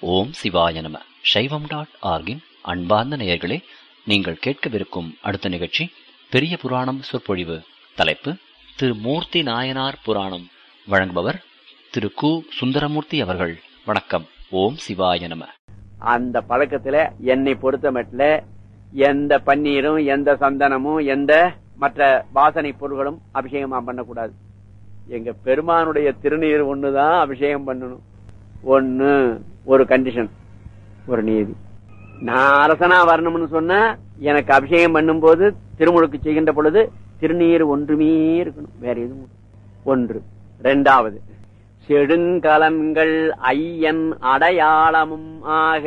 ஓம் சிவாய நம சைவம் டாட் ஆர்கின் அன்பார்ந்த நேயர்களே நீங்கள் கேட்கவிருக்கும் அடுத்த நிகழ்ச்சி பெரிய புராணம் சொற்பொழிவு தலைப்பு திரு மூர்த்தி நாயனார் புராணம் வழங்குபவர் திரு கு சுந்தரமூர்த்தி அவர்கள் வணக்கம் ஓம் சிவாய நம அந்த பழக்கத்துல என்னை பொறுத்த மட்டும் எந்த பன்னீரும் எந்த சந்தனமும் எந்த மற்ற வாசனை பொருள்களும் அபிஷேகமா பண்ணக்கூடாது எங்க பெருமானுடைய திருநீர் ஒண்ணுதான் அபிஷேகம் பண்ணணும் ஒண்ணு ஒரு கண்டிஷன் ஒரு நீதி நான் அரசனா வரணும்னு சொன்னா எனக்கு அபிஷேகம் பண்ணும்போது திருமுழுக்கு செய்கின்ற பொழுது திருநீர் ஒன்றுமே இருக்கணும் வேற எதுவும் ஒன்று ரெண்டாவது செடுங்கலன்கள் ஐயன் அடையாளமும் ஆக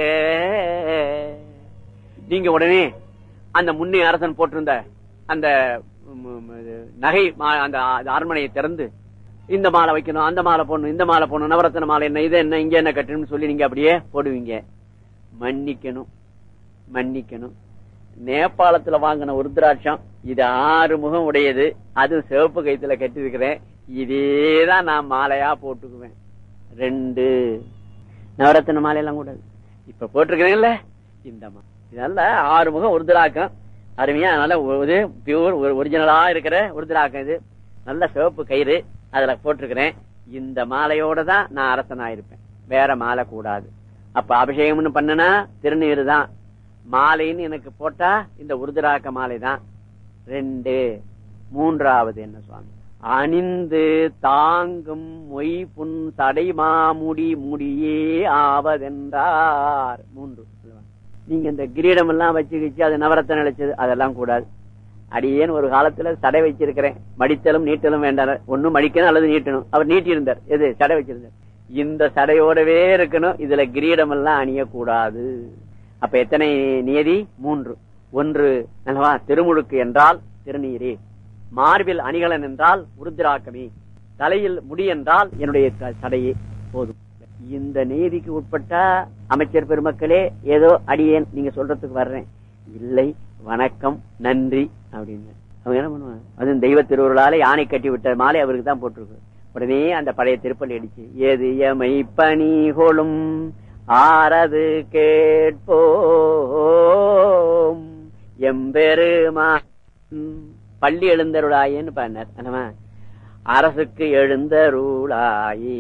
நீங்க உடனே அந்த முன்னே அரசன் போட்டிருந்த அந்த ம், ம், இது நகை மா- அந்த அந்த அரண்மனையை திறந்து இந்த மாலை வைக்கணும் அந்த மாலை போடணும் இந்த மாலை போடணும் நவரத்ன மாலை என்ன இது என்ன இங்க என்ன கட்டணும்னு சொல்லி நீங்க அப்படியே போடுவீங்க மன்னிக்கணும் மன்னிக்கணும் நேபாளத்துல வாங்கின உருத்ராட்சம் இது ஆறு முகம் உடையது அது சிவப்பு கைத்துல கட்டியிருக்கிறேன் இதேதான் நான் மாலையா போட்டுக்குவேன் ரெண்டு நவரத்ன மாலையெல்லாம் கூடாது இப்ப போட்டிருக்கிறீங்கல்ல இந்த மா இதனால ஆறு முகம் உருதுராக்கம் அருமையா நல்ல ஒரு பியூர் ஒரிஜினலா இருக்கிற உருதுராக்கம் இது நல்ல சிவப்பு கயிறு அதுல போட்டிருக்கிறேன் இந்த மாலையோட தான் நான் அரசனா இருப்பேன் வேற மாலை கூடாது அப்ப அபிஷேகம்னு பண்ணனா திருநீரு தான் மாலைன்னு எனக்கு போட்டா இந்த உருதுராக்க மாலை தான் ரெண்டு மூன்றாவது என்ன சுவாமி அணிந்து தாங்கும் மொய் புன் தடை மாமுடி முடியே ஆவதென்றார் மூன்று சொல்லுவாங்க. நீங்க இந்த கிரீடம் எல்லாம் வச்சு வச்சு அது நவரத்தன நினைச்சது அதெல்லாம் கூடாது அடியேன் ஒரு காலத்துல சடை வச்சிருக்கிறேன் மடித்தலும் நீட்டலும் வேண்டாம் ஒண்ணும் மடிக்கணும் அல்லது நீட்டணும் அவர் நீட்டி இருந்தார் எது சடை வச்சிருந்தார் இந்த சடையோடவே இருக்கணும் இதுல கிரீடம் எல்லாம் அணியக்கூடாது அப்ப எத்தனை நியதி மூன்று ஒன்று அல்லவா திருமுழுக்கு என்றால் திருநீரே மார்பில் அணிகலன் என்றால் உருத்திராக்கமே தலையில் முடி என்றால் என்னுடைய த- சடையே போதும் இந்த நீதிக்கு உட்பட்டா அமைச்சர் பெருமக்களே ஏதோ அடியேன் நீங்க சொல்றதுக்கு வர்றேன் இல்லை வணக்கம் நன்றி அப்படின்னு அவங்க என்ன பண்ணுவாங்க அதுவும் தெய்வ திருவுருளால யானை கட்டி விட்ட மாலை அவருக்கு தான் போட்டிருக்கு உடனே அந்த பழைய திருப்பள்ளி அடிச்சு ஏது எமை பணி கொளும் ஆறது கேட்போம் எம்பெருமா பள்ளி எழுந்தருளாயேன்னு பண்ணார் அல்லவா? அரசுக்கு எழுந்தருளாயே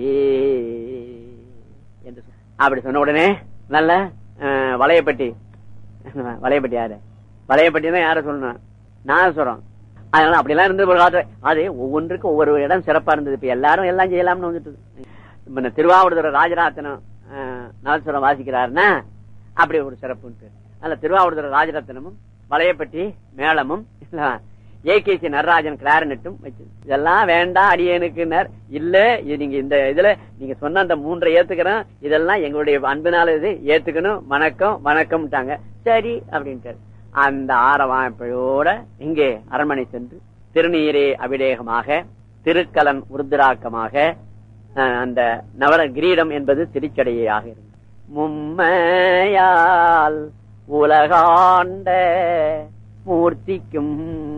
என்று சொன்னார். அப்படி சொன்ன உடனே நல்ல அஹ், வளையப்பட்டி வளையப்பட்டி யாரு வளையப்பட்டி தான் யார சொல்லணும் நான் சொல்றோம் அதனால அப்படிலாம் இருந்தது ஒரு காலத்துல அது ஒவ்வொன்றுக்கும் ஒவ்வொரு இடம் சிறப்பா இருந்தது இப்ப எல்லாரும் எல்லாம் செய்யலாம்னு வந்துட்டு இப்ப இந்த திருவாவூர்துறை ராஜரத்னம் அஹ், நலசுரம் வாசிக்கிறாருன்னா அப்படி ஒரு சிறப்புன்ட்டு அதுல திருவாவூர்துறை ராஜரத்னமும் வளையப்பட்டி மேளமும் ஏகேசி நடராஜன் கிளாரினட்டும் வச்சு இதெல்லாம் வேண்டாம் அடியேனுக்குனர் இல்ல இது நீங்க இந்த இதுல நீங்க சொன்ன அந்த மூன்றை ஏத்துக்கிறேன் இதெல்லாம் எங்களுடைய அன்பினால இது ஏத்துக்கணும் வணக்கம் வணக்கம்ட்டாங்க சரி அப்படின்ட்டு அந்த ஆரவாய்ப்பையோட இங்கே அரண்மனை சென்று திருநீரே அபிடேகமாக திருக்கலன் உருத்திராக்கமாக அஹ், அந்த நவர கிரீடம் என்பது திருச்சடையாக இருந்தது மும்மையால் உலகாண்ட மூர்த்திக்கும்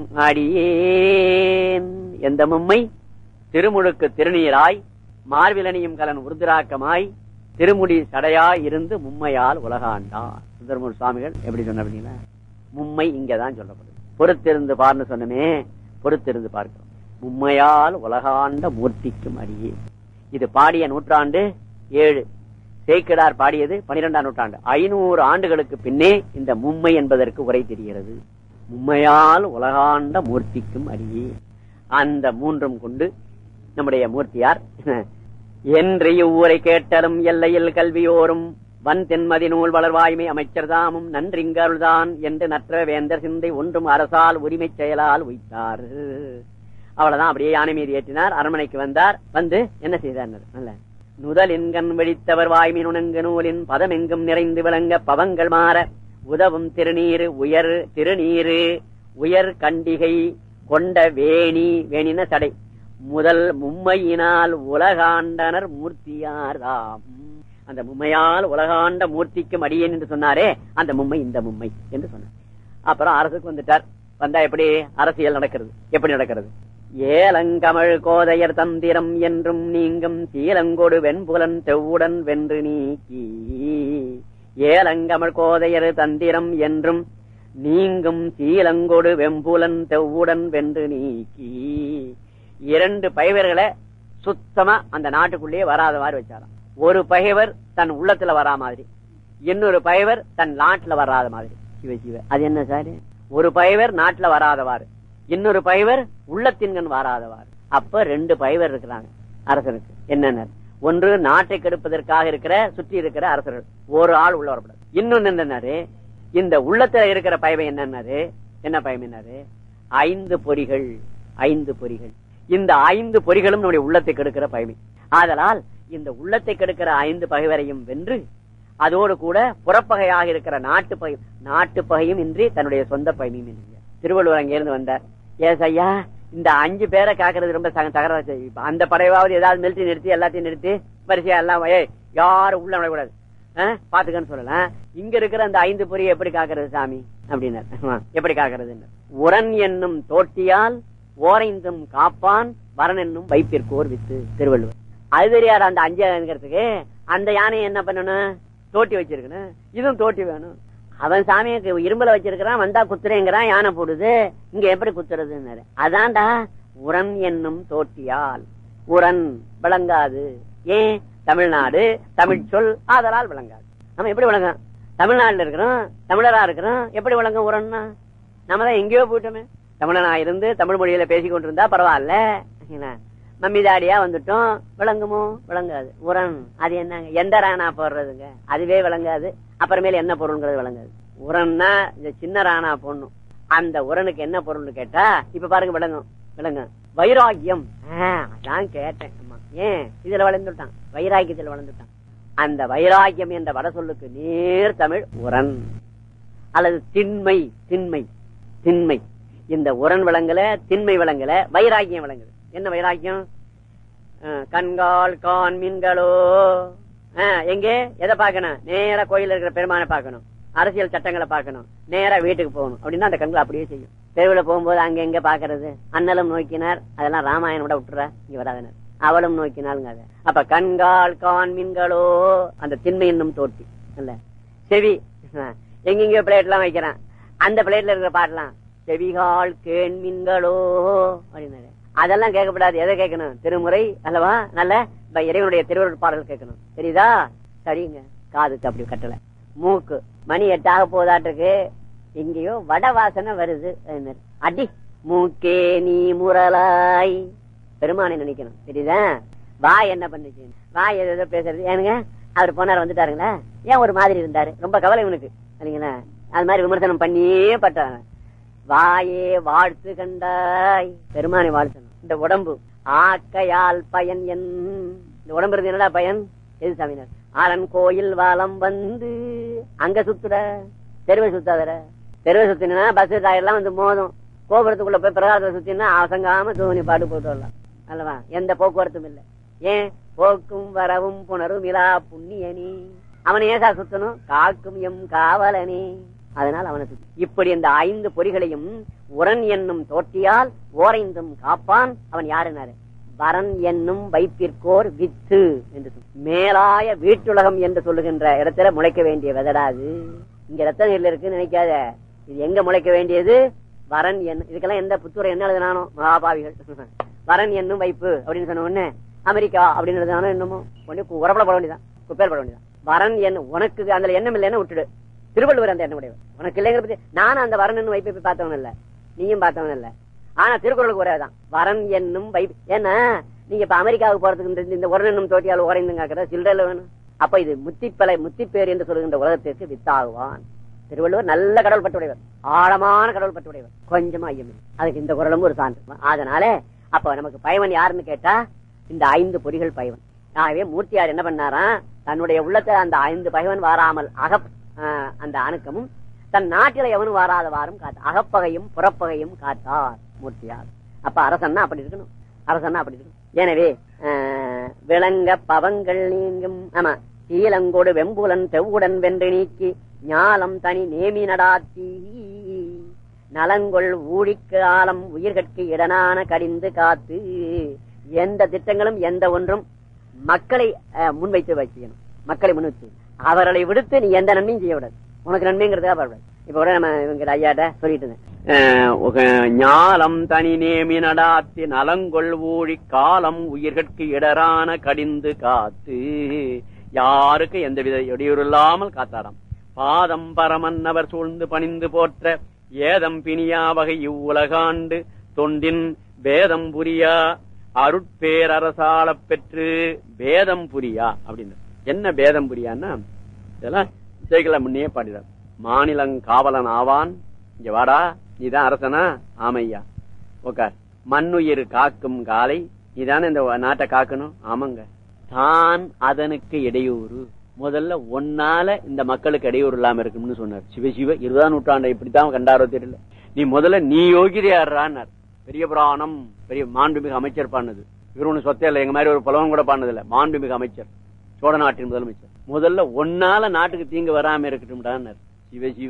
அடியேன் எந்த மும்மை திருமுழுக்கு திருநீராய் மார்விலனியும் கலன் உருதிராக்கமாய் திருமுடி சடையாய் இருந்து மும்மையால் உலகாண்டார் சுந்தரமூர் சுவாமிகள் எப்படி சொன்ன அப்படின்னா மும்மை இங்கதான் சொல்லப்படுது பொறுத்திருந்து பார்னு சொன்னமே பொறுத்திருந்து பார்க்கிறோம் மும்மையால் உலகாண்ட மூர்த்திக்கும் அடியே இது பாடிய நூற்றாண்டு ஏழு சேக்கிடார் பாடியது பனிரெண்டாம் நூற்றாண்டு ஐநூறு ஆண்டுகளுக்கு பின்னே இந்த மும்மை என்பதற்கு உரை தெரிகிறது மும்மையால் உலகாண்ட மூர்த்திக்கும் அடியே அந்த மூன்றும் கொண்டு நம்முடைய மூர்த்தியார் என்று இவ்வூரை கேட்டலும் எல்லையில் கல்வியோரும் வன் தென்மதி நூல் வளர்வாய்மை அமைச்சர் தாமும் நன்றிங்கருள்தான் என்று நற்ற வேந்தர் சிந்தை ஒன்றும் அரசால் உரிமை செயலால் உய்த்தார் அவ்வளவுதான் அப்படியே யானை மீது ஏற்றினார் அரண்மனைக்கு வந்தார் வந்து என்ன செய்தார் நல்ல நுதல் என்கண் வெடித்தவர் வாய்மை நுணங்கு நூலின் பதமெங்கும் நிறைந்து விளங்க பவங்கள் மாற உதவும் திருநீரு உயர் திருநீரு உயர் கண்டிகை கொண்ட வேணி வேணின சடை முதல் மும்மையினால் உலகாண்டனர் மூர்த்தியார்தாம் அந்த மும்மையால் உலகாண்ட மூர்த்திக்கும் அடியேன் என்று சொன்னாரே அந்த மும்மை இந்த மும்மை என்று சொன்னார் அப்புறம் அரசுக்கு வந்துட்டார் வந்தா எப்படி அரசியல் நடக்கிறது எப்படி நடக்கிறது ஏலங்கமழ் கோதையர் தந்திரம் என்றும் நீங்கும் சீலங்கொடு வெண்புலன் தெவ்வுடன் வென்று நீக்கி ஏலங்கமழ் கோதையரு தந்திரம் என்றும் நீங்கும் சீலங்கொடு வெம்புலன் தெவ்வுடன் வென்று நீக்கி இரண்டு பகைவர்களை சுத்தமா அந்த நாட்டுக்குள்ளேயே வராத மாதிரி வச்சாராம் ஒரு பகைவர் தன் உள்ளத்துல வரா மாதிரி இன்னொரு பகைவர் தன் நாட்டுல வராத மாதிரி சிவ சிவ அது என்ன சார் ஒரு பகைவர் நாட்டுல வராதவாறு இன்னொரு பகைவர் உள்ளத்தின்கண் வராதவாறு அப்ப ரெண்டு பகைவர் இருக்கிறாங்க அரசனுக்கு என்னென்ன ஒன்று நாட்டை கெடுப்பதற்காக இருக்கிற சுற்றி இருக்கிற அரசர்கள் ஒரு ஆள் உள்ள வரப்படாது இன்னொன்னு என்னன்னாரு இந்த உள்ளத்துல இருக்கிற பயமை என்னன்னாரு என்ன பயம் என்னாரு ஐந்து பொறிகள் ஐந்து பொறிகள் இந்த ஐந்து பொறிகளும் நம்முடைய உள்ளத்தை கெடுக்கிற பயமை ஆதலால் இந்த உள்ளத்தை கெடுக்கிற ஐந்து பகைவரையும் வென்று அதோடு கூட புறப்பகையாக இருக்கிற நாட்டு பகை நாட்டு பகையும் இன்றி தன்னுடைய சொந்த பகைமையும் இன்றி திருவள்ளுவர் அங்கிருந்து வந்தார் ஏஸ் ஐயா இந்த அஞ்சு பேரை காக்குறது ரொம்ப சக- தகராறு செய்யும். இப்ப அந்த படையாவது ஏதாவது நிறுத்தி நிறுத்தி எல்லாத்தையும் நிறுத்தி வரிசையா எல்லாம் ஏய் யாரும் உள்ள விடக்கூடாது ஆ, பாத்துக்கன்னு சொல்லலாம் இங்க இருக்கிற அந்த ஐந்து பொறியை எப்படி காக்கிறது சாமி அப்படின்னார் ஆமா, எப்படி காக்கிறது உரன் என்னும் தோட்டியால் ஓரைந்தும் காப்பான் வரன் என்னும் வைப்பிற்கோர் வித்து திருவள்ளுவர் அது தெரியாது அந்த அஞ்சுங்கிறதுக்கு அந்த யானையை என்ன பண்ணணும் தோட்டி வச்சிருக்கணும் இதுவும் தோட்டி வேணும் அவன் சாமியை இரும்பல வச்சிருக்கிறான் வந்தா குத்துறேங்கிறான் யானை போடுது இங்க எப்படி குத்துறதுன்னாரு அதான்டா உரன் என்னும் தோட்டியால் உரன் விளங்காது ஏன் தமிழ்நாடு தமிழ் சொல் ஆதலால் விளங்காது நம்ம எப்படி விளங்கும் தமிழ்நாட்டுல இருக்கிறோம் தமிழரா இருக்கிறோம் எப்படி விளங்கும் உரன்னா நம்ம தான் எங்கேயோ போயிட்டோமே தமிழனா இருந்து தமிழ் மொழியில பேசி கொண்டிருந்தா பரவாயில்ல என்ன, மம்மி தாடியா வந்துட்டோம் விளங்குமோ விளங்காது உரன் அது என்னங்க எந்த ராணா போடுறதுங்க அதுவே விளங்காது அப்புறமேல என்ன பொருள்ங்கிறது விளங்காது உரன்னா இந்த சின்ன ராணா போடணும் அந்த உரனுக்கு என்ன பொருள்னு கேட்டா இப்ப பாருங்க விளங்கும் விளங்கும் வைராக்கியம் ஆ, அதான் கேட்டேன் அம்மா. ஏன் இதுல வளர்ந்துட்டான் வைராக்கியத்துல வளர்ந்துட்டான் அந்த வைராக்கியம் என்ற வட சொல்லுக்கு நேர் தமிழ் உரன் அல்லது திண்மை திண்மை திண்மை இந்த உரன் விளங்கல திண்மை விளங்கல வைராக்கியம் விளங்குது என்ன வைராக்கியம் அஹ், கண்கால் கான் மீன்களோ அஹ், எங்கே எதை பார்க்கணும் நேரா கோயில்ல இருக்கிற பெருமானை பார்க்கணும் அரசியல் சட்டங்களை பார்க்கணும் நேரா வீட்டுக்கு போகணும் அப்படின்னா அந்த கண்கள் அப்படியே செய்யும் தெருவில் போகும்போது அங்க எங்க பாக்குறது அண்ணலும் நோக்கினார் அதெல்லாம் ராமாயணம் விட விட்டுற இங்க வராதனர் அவளும் நோக்கினாலுங்க அதை அப்ப கண்கால் கான் மீன்களோ அந்த திண்மை என்னும் தோட்டி இல்ல செவி அஹ், எங்கெங்கயோ பிளேட் எல்லாம் வைக்கிறான் அந்த பிளேட்ல இருக்கிற பாட்டெல்லாம் செவிகால் கேண் மீன்களோ அப்படின்னாரு அதெல்லாம் கேட்கக்கூடாது எதை கேட்கணும் திருமுறை அல்லவா நல்ல இப்ப இறைவனுடைய திருவருள் பாடல் கேட்கணும் தெரியுதா சரிங்க காதுக்கு அப்படி கட்டல மூக்கு மணி எட்டாக போதாட்டுக்கு எங்கேயோ வட வாசனை வருது அப்படின்னாரு. அடி மூக்கே நீ முரலாய் பெருமானை நினைக்கணும் தெரியுதா வாய் என்ன பண்ணுச்சு வாய் ஏதோ ஏதோ பேசுறது ஏனுங்க அவர் போனார் வந்துட்டாருங்களா ஏன் ஒரு மாதிரி இருந்தாரு ரொம்ப கவலை இவனுக்கு இல்லைங்களா அது மாதிரி விமர்சனம் பண்ணியே பட்டாங்க வாயே வாழ்த்து கண்டாய் பெருமானை வாழ்த்தணும் இந்த உடம்பு ஆக்கையால் பயன் என் இந்த உடம்பு இருந்து என்னடா பயன் எது சாமினார் ஆலன் கோயில் வாலம் வந்து அங்க சுத்துற தெருவை சுத்தாதர தெருவை சுத்தினா பஸ் டயர் எல்லாம் வந்து மோதும் கோபுரத்துக்குள்ள போய் பிரகாரத்தை சுத்தினா அவசங்காம தூணி பாட்டு போட்டு வரலாம் அல்லவா எந்த போக்குவரத்தும் இல்ல ஏன் போக்கும் வரவும் புணரும் இலா புண்ணியனி அவனை ஏன் சார் சுத்தணும் காக்கும் எம் காவலனே அதனால் அவனை சுத்தி இப்படி இந்த ஐந்து பொறிகளையும் உரன் என்னும் தோட்டியால் ஓரைந்தும் காப்பான் அவன் யாருனாரு வரன் என்னும் வைப்பிற்கோர் வித்து என்று சொல் மேலாய வீட்டுலகம் என்று சொல்லுகின்ற இடத்துல முளைக்க வேண்டிய விதடாது இங்க ரத்த நீர்ல இருக்குன்னு நினைக்காத இது எங்க முளைக்க வேண்டியது வரன் என் இதுக்கெல்லாம் எந்த புத்துரை என்ன எழுதினானோ மகாபாவிகள் வரன் என்னும் வைப்பு அப்படின்னு சொன்ன உடனே அமெரிக்கா அப்படின்னு எழுதினானோ என்னமோ ஒண்ணு உரப்பட பட வேண்டியதான் குப்பேர் பட வேண்டியதான் வரன் என் உனக்கு அந்த எண்ணம் இல்லைன்னு விட்டுடு திருவள்ளுவர் அந்த எண்ணம் உடையவர் உனக்கு இல்லைங்கிற பத்தி நான் அந்த வரன் என்னும் வைப்பை போய் பார்த்தவன் இல்ல நீயும் பார்த்தவன் இல்ல ஆனா திருக்குறளுக்கு ஒரே தான் வரன் என்னும் வைப் ஏன்னா நீங்க இப்ப அமெரிக்காவுக்கு போறதுக்கு இந்த- இந்த உரன் என்னும் தோட்டியால் உரைந்துங்காக்கிற சில்லறையில வேணும் அப்ப இது முத்திப்பலை முத்திப்பேர் என்று சொல்லுகின்ற உலகத்திற்கு வித்தாகுவான் திருவள்ளுவர் நல்ல கடவுள் பட்டுடையவர் ஆழமான கடவுள் பட்டுடையவர் கொஞ்சமா ஐயம் இல்லை. அதுக்கு இந்த குரலும் ஒரு சான்று அதனால அப்ப நமக்கு பயவன் யாருன்னு கேட்டா இந்த ஐந்து பொறிகள் பயவன் ஆகவே மூர்த்தியார் என்ன பண்ணாராம் தன்னுடைய உள்ளத்தை அந்த ஐந்து பகைவன் வாராமல் அக ஆஹ், அந்த அணுக்கமும் தன் நாட்டில எவனும் வாராதவாறும் காத்து அகப்பகையும் புறப்பகையும் காத்தார் மூர்த்தியார் அப்ப அரசன்னா அப்படி இருக்கணும் அரசன்னா அப்படி இருக்கணும் எனவே ஆஹ், விளங்க பவங்கள் நீங்கும் ஆமா சீலங்கோடு வெம்புலன் தெவ்வுடன் வென்று நீக்கி ஞாலம் தனி நேமி நடாத்தி நலங்கொள் ஊழிக்கு ஆலம் உயிர்கட்கு இடனான கடிந்து காத்து எந்த திட்டங்களும் எந்த ஒன்றும் மக்களை அஹ், முன்வைத்து வைக்கணும் மக்களை முன்வைத்து அவர்களை விடுத்து நீ எந்த நன்மையும் செய்யக்கூடாது உனக்கு நன்மைங்கிறதுக்காக பாடுவார் இப்ப கூட நம்ம இவங்க ஐயாட்ட சொல்லிட்டு இருந்தேன் அஹ் உக- ஞாலம் தனி நேமி நடாத்தி நலங்கொள் ஊழி காலம் உயிர்கட்கு இடரான கடிந்து காத்து யாருக்கு எந்தவித இடையூறு இல்லாமல் காத்தாராம் பாதம் பரமன் அவர் சூழ்ந்து பணிந்து போற்ற ஏதம் பிணியா வகை இவ்வுலகாண்டு தொண்டின் பேதம் புரியா அருட்பேரரசாளப் பெற்று பேதம் புரியா அப்படின்னு என்ன பேதம் புரியான்னா இதெல்லாம் இசைகளை முன்னே பாடினார் மாநிலங் காவலன் ஆவான் இங்க வாடா நீதான் அரசனா ஆமையா உக்கார் மண்ணுயிர் காக்கும் காலை நீதானே இந்த நாட்டை காக்கணும் ஆமாங்க தான் அதனுக்கு இடையூறு முதல்ல ஒன்னால இந்த மக்களுக்கு இடையூறு இல்லாம இருக்கும்னு சொன்னார் சிவசிவ இருபதாம் நூற்றாண்டை இப்படித்தான் கண்டாரோ தெரியல நீ முதல்ல நீ யோகிதையாடுறான்னார் பெரிய புராணம் பெரிய மாண்புமிகு அமைச்சர் பாடினது இவர் ஒண்ணு சொத்தே இல்லை எங்க மாதிரி ஒரு புலவன் கூட பாடினது இல்ல மாண்புமிகு அமைச்சர் சோழ நாட்டின் முதலமைச்சர் முதல்ல ஒன்னால நாட்டுக்கு தீங்கு வராம இருக்கட்டும்டான்னார் சிவ சிவ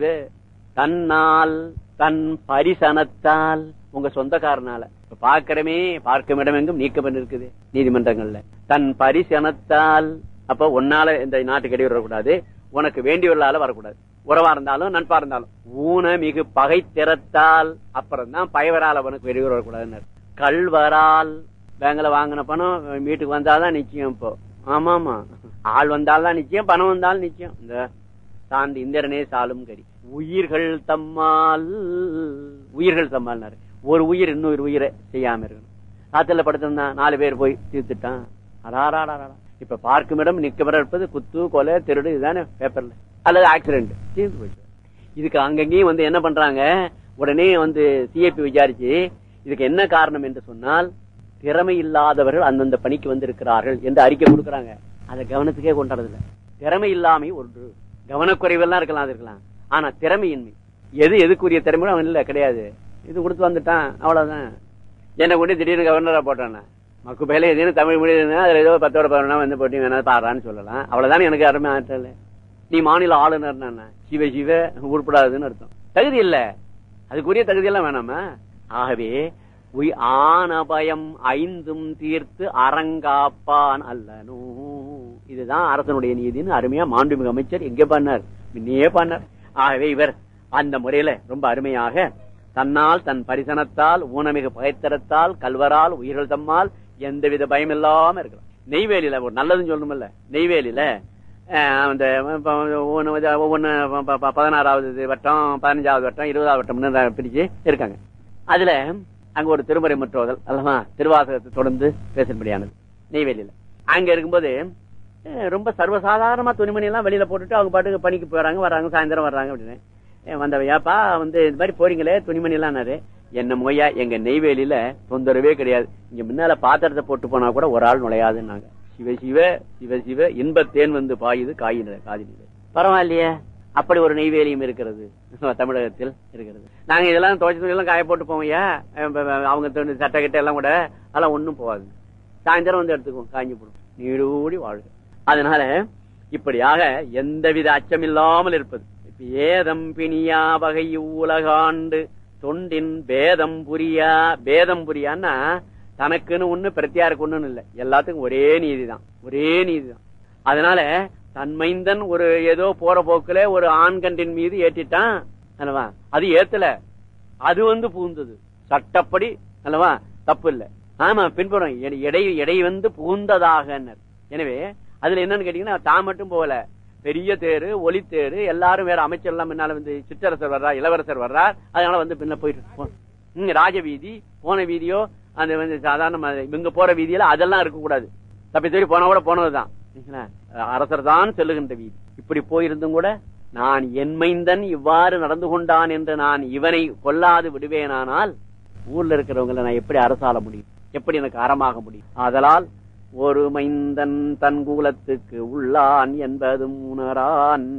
தன்னால் தன் பரிசனத்தால் உங்க சொந்தக்காரனால இப்ப பார்க்கிறமே பார்க்கும் இடமெங்கும் நீக்கம் இருக்குது நீதிமன்றங்கள்ல தன் பரிசனத்தால் அப்ப ஒன்னால இந்த நாட்டுக்கு இடையூறு வரக்கூடாது உனக்கு வேண்டியவர்களால வரக்கூடாது உறவா இருந்தாலும் நட்பா இருந்தாலும் ஊன மிகு பகை திறத்தால் அப்புறம் தான் பயவரால் அவனுக்கு இடையூறு வரக்கூடாதுன்னு கல்வரால் பேங்க்ல வாங்கின பணம் வீட்டுக்கு வந்தாதான் நிச்சயம் இப்போ ஆமா ஆமா ஆள் வந்தால்தான் நிச்சயம் பணம் வந்தாலும் நிச்சயம் இந்த சார்ந்து இந்திரனே சாலும் கரி உயிர்கள் தம்மால் உயிர்கள் தம்மால்னாரு ஒரு உயிர் இன்னொரு உயிரை செய்யாம இருக்கணும் காத்துல படுத்திருந்தான் நாலு பேர் போய் தீர்த்துட்டான் அடாராடாடா இப்ப பார்க்கும் இடம் நிக்கமர இருப்பது குத்து கொலை திருடு இதுதானே பேப்பர்ல அல்லது ஆக்சிடென்ட் தீர்ந்து போயிட்டு இதுக்கு அங்கங்கேயும் வந்து என்ன பண்றாங்க உடனே வந்து சிஐபி விசாரிச்சு இதுக்கு என்ன காரணம் என்று சொன்னால் திறமை இல்லாதவர்கள் அந்தந்த பணிக்கு வந்திருக்கிறார்கள் என்று அறிக்கை கொடுக்கறாங்க அதை கவனத்துக்கே கொண்டாடுறதில்ல திறமை இல்லாமை ஒன்று கவனக்குறைவெல்லாம் இருக்கலாம் அது இருக்கலாம் ஆனா திறமையின்மை எது எதுக்குரிய திறமையும் அவன் இல்ல கிடையாது இது கொடுத்து வந்துட்டான் அவ்வளவுதான் என்னை கொண்டு திடீர்னு கவர்னரா போட்டானே மக்கு பேல எதுன்னு தமிழ் மொழி அதுல ஏதோ பத்தோட பதினொன்னா வந்து போட்டி வேணா பாடுறான்னு சொல்லலாம் அவ்வளவுதான் எனக்கு அருமை ஆற்றல நீ மாநில ஆளுநர் சிவ சிவ உருப்படாதுன்னு அர்த்தம் தகுதி இல்ல அதுக்குரிய தகுதி எல்லாம் வேணாமா ஆகவே உய் ஆனபயம் ஐந்தும் தீர்த்து அறங்காப்பான் அல்லனோ இதுதான் அரசனுடைய நீதினு அருமையா மாண்புமிகு அமைச்சர் எங்க பண்ணார் முன்னையே பண்ணார் ஆகவே இவர் அந்த முறையில ரொம்ப அருமையாக தன்னால் தன் பரிசனத்தால் ஊனமிகு பகைத்தரத்தால் கல்வரால் உயிர்கள் தம்மால் எந்தவித பயம் இல்லாம இருக்கலாம் நெய்வேலியில ஒரு நல்லதுன்னு சொல்லணும்ல நெய்வேலியில அஹ், அந்த ப- ஒவ்வொன்னு இது ஒவ்வொன்னு ப- ப- ப- பதினாறாவது வட்டம் பதினஞ்சாவது வட்டம் இருபதாவது வட்டம்னு பிரிச்சு இருக்காங்க அதுல அங்க ஒரு திருமறை முற்றோதல் அல்லவா திருவாசகத்தை தொடர்ந்து பேசும்படியானது நெய்வேலியில அங்க இருக்கும்போது அஹ், ரொம்ப சர்வசாதாரணமா துணிமணி எல்லாம் வெளியில போட்டுட்டு அவங்க பாட்டுக்கு பணிக்கு போறாங்க வர்றாங்க சாயந்தரம் வர்றாங்க அப்படின்னு அஹ், வந்தவையாப்பா வந்து இந்த மாதிரி போறீங்களே துணிமணி எல்லாம் என்ன மொய்யா எங்க நெய்வேலியில தொந்தரவே கிடையாது இங்க முன்னால பாத்திரத்தை போட்டு போனா கூட ஒரு ஆள் நுழையாதுன்னாங்க சிவ சிவ சிவ சிவ இன்பத்தேன் வந்து பாயுது காயின காதினிலே பரவாயில்லையே அப்படி ஒரு நெய்வேலியும் இருக்கிறது தமிழகத்தில் இருக்கிறது நாங்க இதெல்லாம் துவைச்ச துணி எல்லாம் காய போட்டு போவோம்யா அஹ் ப- ப- அவங்க துணி சட்டை கிட்ட எல்லாம் கூட அதெல்லாம் ஒண்ணும் போகாது சாயந்தரம் வந்து எடுத்துக்குவோம் காஞ்சி போடும் நீடூடி வாழ்க அதனால இப்படியாக எந்தவித அச்சமில்லாமல் இருப்பது இப்ப ஏதம் பிணியா வகை உலகாண்டு தொண்டின் பேதம் புரியா பேதம் புரியான்னா தனக்குன்னு ஒண்ணு பிரத்தியாருக்கு ஒண்ணுன்னு இல்ல எல்லாத்துக்கும் ஒரே நீதிதான் ஒரே நீதிதான் அதனால தன்மைந்தன் ஒரு ஏதோ போற போக்குல ஒரு ஆண்கண்டின் மீது ஏற்றிட்டான் அல்லவா அது ஏத்தல அது வந்து புகுந்தது சட்டப்படி அல்லவா தப்பு இல்ல ஆமா பின்புறம் எடை- எடை எடை வந்து புகுந்ததாக எனவே அதுல என்னன்னு கேட்டீங்கன்னா தான் மட்டும் போகல பெரிய தேரு ஒலி தேரு எல்லாரும் வேற அமைச்சர் எல்லாம் முன்னால வந்து சிற்றரசர் வர்றார் இளவரசர் வர்றார் அதனால வந்து பின்ன போயிட்டு போ- ம், ராஜ வீதி போன வீதியோ அந்த வந்து சாதாரண ம- இவங்க போற வீதியில அதெல்லாம் இருக்க கூடாது தப்பி தேடி போனா கூட போனதுதான் சரிங்களா? அரசர் தான் செல்லுகின்ற வீதி இப்படி போயிருந்தும் கூட நான் என் மைந்தன் இவ்வாறு நடந்து கொண்டான் என்று நான் இவனை கொல்லாது விடுவேனானால் ஊர்ல இருக்கிறவங்களை நான் எப்படி அரசாள முடியும் எப்படி எனக்கு அறமாக முடியும் ஆதலால் ஒரு மைந்தன் தன் கூலத்துக்கு உள்ளான் என்பதும் உணரான்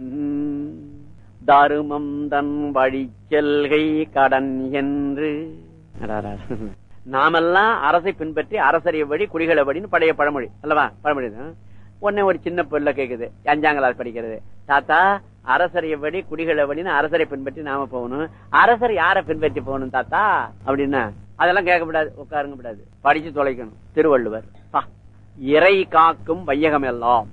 தருமம் தன் வழி செல்கை கடன் என்று அடாடா. நாமெல்லாம் அரசை பின்பற்றி அரசரிய வழி குடிகளை வழின்னு பழைய பழமொழி அல்லவா பழமொழி தான். உடனே ஒரு சின்ன பிள்ளை கேக்குது அஞ்சாம் கிளாஸ் படிக்கிறது தாத்தா அரசரிய வழி குடிகளை வழின்னு அரசரை பின்பற்றி நாம போகணும் அரசர் யாரை பின்பற்றி போகணும் தாத்தா அப்படின்னா அதெல்லாம் கேட்கக்கூடாது உட்காருங்க கூடாது படிச்சு தொலைக்கணும் திருவள்ளுவர் பா. இறை காக்கும் வையகம் எல்லாம்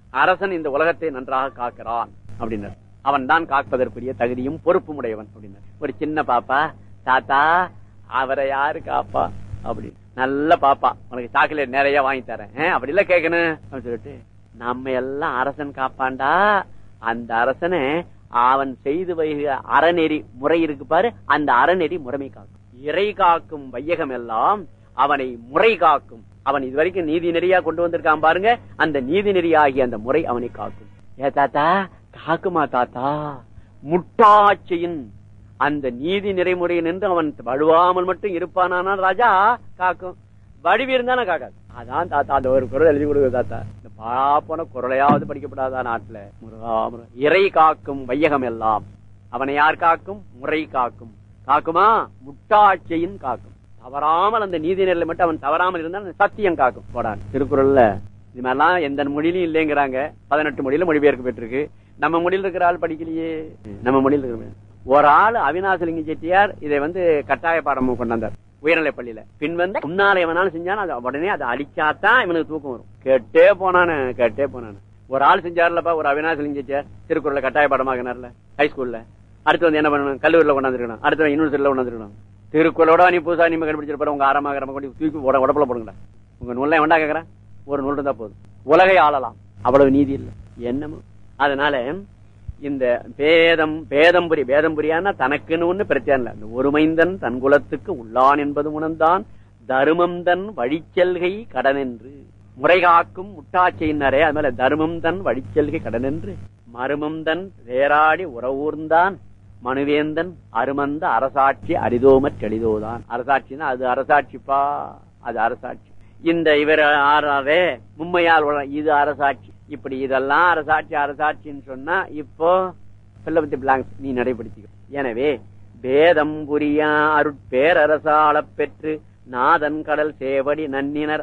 அரசன் இந்த உலகத்தை நன்றாக காக்கிறான் அப்படின்னார் அவன் தான் காப்பதற்குரிய தகுதியும் பொறுப்பும் உடையவன் அப்படின்னார் ஒரு சின்ன பாப்பா தாத்தா அவரை யாரு காப்பா அப்படி நல்ல பாப்பா உனக்கு சாக்லேட் நிறைய வாங்கி தரேன் ஆ, அப்படி இல்ல கேட்கணும் அப்படின்னு சொல்லிட்டு நம்ம எல்லாம் அரசன் காப்பாண்டா அந்த அரசனை அவன் செய்து வைக அறநெறி முறை இருக்கு பாரு அந்த அறநெறி முறைமை காக்கும் இறை காக்கும் வையகம் எல்லாம் அவனை முறை காக்கும் அவன் இதுவரைக்கும் நீதி நெறியா கொண்டு வந்திருக்கான் பாருங்க அந்த நீதி நெறியாகிய அந்த முறை அவனை காக்கும் ஏ தாத்தா காக்குமா தாத்தா முட்டாட்சியின் அந்த நீதி நிறைமுறை நின்று அவன் வழுவாமல் மட்டும் இருப்பானானால் ராஜா காக்கும் வடிவு இருந்தானே காக்காது அதான் தாத்தா அந்த ஒரு குரல் எழுதி கொடுங்க தாத்தா இந்த பாப்பன குரலையாவது படிக்கப்படாதா நாட்டுல முருகா முருகா. இறை காக்கும் வையகம் எல்லாம் அவனை யார் காக்கும் முறை காக்கும் காக்குமா முட்டாட்சியின் காக்கும் தவறாமல் அந்த நீதி நிலை மட்டும் அவன் தவறாமல் இருந்தால் அந்த சத்தியம் காக்கும் போடான் திருக்குறள்ல இது மாதிரிலாம் எந்த மொழியிலும் இல்லைங்கிறாங்க பதினெட்டு மொழியில மொழிபெயர்க்க பெற்றிருக்கு நம்ம மொழியில் இருக்கிற ஆள் படிக்கலையே நம்ம மொழியில் இருக்கிற ஒரு ஆள் அவினாசலிங்க செட்டியார் இதை வந்து கட்டாய பாடம் கொண்டாந்தார் உயர்நிலை பள்ளியில பின் வந்து முன்னால எவனாலும் செஞ்சாலும் அது உடனே அதை அடிச்சாதான் இவனுக்கு தூக்கம் வரும் கேட்டே போனானு கேட்டே போனானு ஒரு ஆள் செஞ்சார்லப்பா ஒரு அவினாசலிங்க செட்டியார் திருக்குறளை கட்டாய பாடமாக்கினார்ல ஹைஸ்கூல்ல அடுத்து வந்து என்ன பண்ணணும் கல்லூரில கொண்டாந்துருக்கணும் அடுத்து வந்து யூனிவர்சிட்டியில கொண்டாந்துருக்கணும் திருக்குறளோட நீ புதுசா நீ கண்டுபிடிச்சிருப்பாரு உங்க ஆரமாக கொண்டு தூக்கி உட உடப்புல போடுங்கடா உங்க நூல்ல வேண்டா கேக்குறேன் ஒரு நூல் இருந்தா போதும் உலகை ஆளலாம் அவ்வளவு நீதி இல்லை என்னமோ அதனால இந்த பேதம் பேதம்புரி பேதம்புரியானா தனக்குன்னு ஒண்ணு பிரச்சனை இல்லை இந்த ஒருமைந்தன் தன் குலத்துக்கு உள்ளான் என்பது உணர்ந்தான் தருமம் தன் வழிச்செல்கை கடனென்று முறை காக்கும் முட்டாட்சியினரே அது மேல தருமம் தன் வழிச்செல்கை கடனென்று மருமம் தன் வேராடி உறவூர்ந்தான் மனுவேந்தன் அருமந்த அரசாட்சி அரிதோமற் தெளிதோதான் அரசாட்சின்னா அது அரசாட்சிப்பா அது அரசாட்சி இந்த இவர் ஆறாவே மும்மையால் உலகம் இது அரசாட்சி இப்படி இதெல்லாம் அரசாட்சி அரசாட்சின்னு சொன்னா இப்போ பிள்ளை பிளாங்க்ஸ் நீ நடைபடுத்திக்க எனவே பேதம் புரியா அருட்பேரரசாளப் பெற்று நாதன் கடல் சேவடி நன்னினர்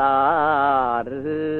அன்னலாறு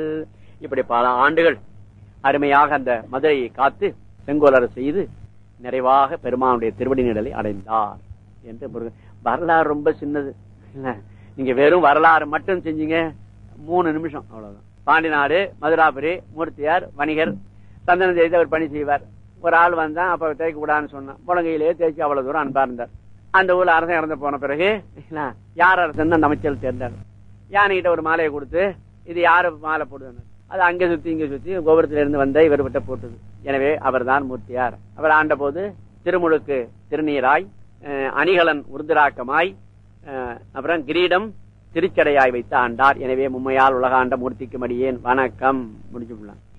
இப்படி பல ஆண்டுகள் அருமையாக அந்த மதுரையை காத்து செங்கோலர செய்து நிறைவாக பெருமானுடைய திருவடி நிழலை அடைந்தார் என்று முருகன். வரலாறு ரொம்ப சின்னது இல்ல நீங்க வெறும் வரலாறு மட்டும் செஞ்சீங்க மூணு நிமிஷம் அவ்வளவுதான் பாண்டி நாடு மதுராபுரி மூர்த்தியார் வணிகர் சந்தனம் செய்து அவர் பணி செய்வார் ஒரு ஆள் வந்தான் அப்ப தேய்க்க கூடாதுன்னு சொன்னான் முழங்கையிலேயே தேய்ச்சி அவ்வளவு தூரம் அன்பா இருந்தார் அந்த ஊர்ல அரசன் இறந்து போன பிறகு இல்ல, யார் அரசன் அந்த அமைச்சர் தேர்ந்தார் யானைகிட்ட ஒரு மாலையை கொடுத்து இது யாரு மாலை போடுவாங்க அது அங்க சுத்தி இங்க சுத்தி கோபுரத்துல இருந்து வந்த இவர் விட்ட போட்டது எனவே அவர்தான் மூர்த்தியார் அவர் ஆண்ட போது திருமுழுக்கு திருநீராய் அஹ், அணிகலன் உருதுராக்கமாய் அஹ், அப்புறம் கிரீடம் திருச்சடையாய் வைத்து ஆண்டார் எனவே மும்மையால் உலகாண்ட மூர்த்திக்கு மடியேன் வணக்கம் முடிச்சு விடலாம்